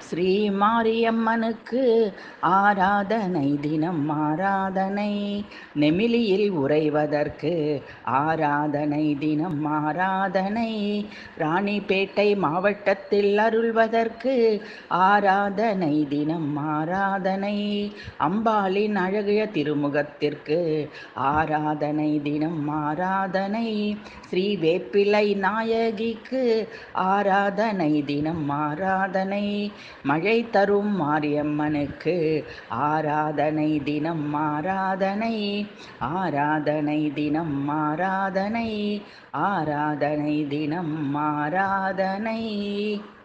ஸ்ரீ மாரியம்மனுக்கு ஆராதனை தினம் ஆராதனை நெமிலியில் உறைவதற்கு ஆராதனை தினம் ஆராதனை ராணிப்பேட்டை மாவட்டத்தில் அருள்வதற்கு ஆராதனை தினம் ஆராதனை அம்பாளின் அழகிய திருமுகத்திற்கு ஆராதனை தினம் ஆராதனை ஸ்ரீ வேப்பிலை நாயகிக்கு ஆராதனை தினம் ஆராதனை மழை தரும் மாரியம்மனுக்கு ஆராதனை தினம் ஆராதனை ஆராதனை தினம் ஆராதனை ஆராதனை தினம் ஆராதனை